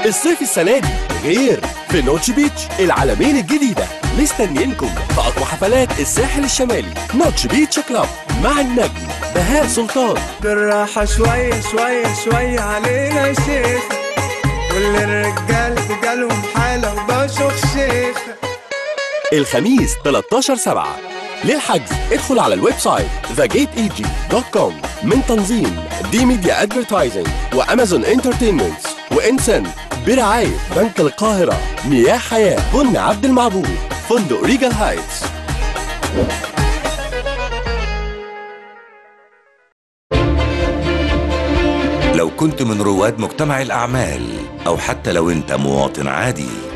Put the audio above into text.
الصيف السنة دي غير في نوتش بيتش العالمين الجديدة مستنيينكم في أقوى حفلات الساحل الشمالي نوتش بيتش كلاب مع النجم بهاء سلطان بالراحة شوية شوية شوية علينا يا شيخ كل الرجال جالهم حالة وبشوف شيخ الخميس 13 7 للحجز ادخل على الويب سايت thegateeg.com من تنظيم دي ميديا ادفرتايزنج وامازون انترتينمنت وانسن برعاية بنك القاهرة مياه حياة بن عبد المعبود فندق ريجال هايتس لو كنت من رواد مجتمع الأعمال أو حتى لو أنت مواطن عادي